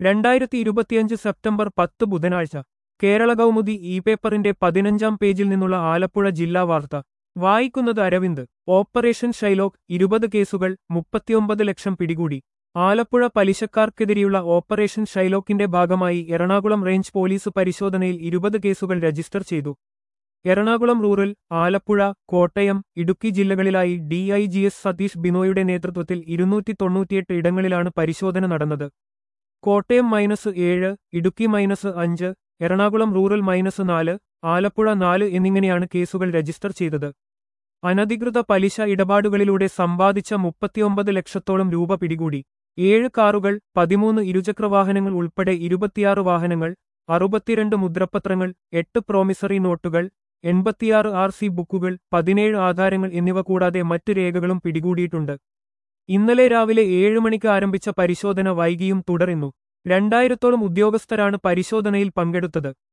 രണ്ടായിരത്തി ഇരുപത്തിയഞ്ച് സെപ്റ്റംബർ പത്ത് ബുധനാഴ്ച കേരള കൗമുദി ഇ പേപ്പറിന്റെ പതിനഞ്ചാം പേജിൽ നിന്നുള്ള ആലപ്പുഴ ജില്ലാ വാർത്ത വായിക്കുന്നത് അരവിന്ദ് ഓപ്പറേഷൻ ഷൈലോക്ക് ഇരുപത് കേസുകൾ മുപ്പത്തിയൊമ്പത് ലക്ഷം പിടികൂടി ആലപ്പുഴ പലിശക്കാർക്കെതിരെയുള്ള ഓപ്പറേഷൻ ഷൈലോക്കിന്റെ ഭാഗമായി എറണാകുളം റേഞ്ച് പോലീസ് പരിശോധനയിൽ ഇരുപത് കേസുകൾ രജിസ്റ്റർ ചെയ്തു എറണാകുളം റൂറൽ ആലപ്പുഴ കോട്ടയം ഇടുക്കി ജില്ലകളിലായി ഡിഐജിഎസ് സതീഷ് ബിനോയുടെ നേതൃത്വത്തിൽ ഇരുന്നൂറ്റി തൊണ്ണൂറ്റിയെട്ട് ഇടങ്ങളിലാണ് പരിശോധന നടന്നത് കോട്ടയം മൈനസ് ഏഴ് ഇടുക്കി മൈനസ് അഞ്ച് എറണാകുളം റൂറൽ മൈനസ് നാല് ആലപ്പുഴ നാല് എന്നിങ്ങനെയാണ് കേസുകൾ രജിസ്റ്റർ ചെയ്തത് അനധികൃത പലിശ ഇടപാടുകളിലൂടെ സമ്പാദിച്ച മുപ്പത്തിയൊമ്പത് ലക്ഷത്തോളം രൂപ പിടികൂടി ഏഴ് കാറുകൾ പതിമൂന്ന് ഇരുചക്രവാഹനങ്ങൾ ഉൾപ്പെടെ ഇരുപത്തിയാറ് വാഹനങ്ങൾ അറുപത്തിരണ്ട് മുദ്രപത്രങ്ങൾ എട്ട് പ്രോമിസറി നോട്ടുകൾ എൺപത്തിയാറ് ആർ സി ബുക്കുകൾ പതിനേഴ് ആധാരങ്ങൾ എന്നിവ കൂടാതെ മറ്റ് രേഖകളും പിടികൂടിയിട്ടുണ്ട് ഇന്നലെ രാവിലെ ഏഴ് മണിക്ക് ആരംഭിച്ച പരിശോധന വൈകിയും തുടരുന്നു രണ്ടായിരത്തോളം ഉദ്യോഗസ്ഥരാണ് പരിശോധനയിൽ പങ്കെടുത്തത്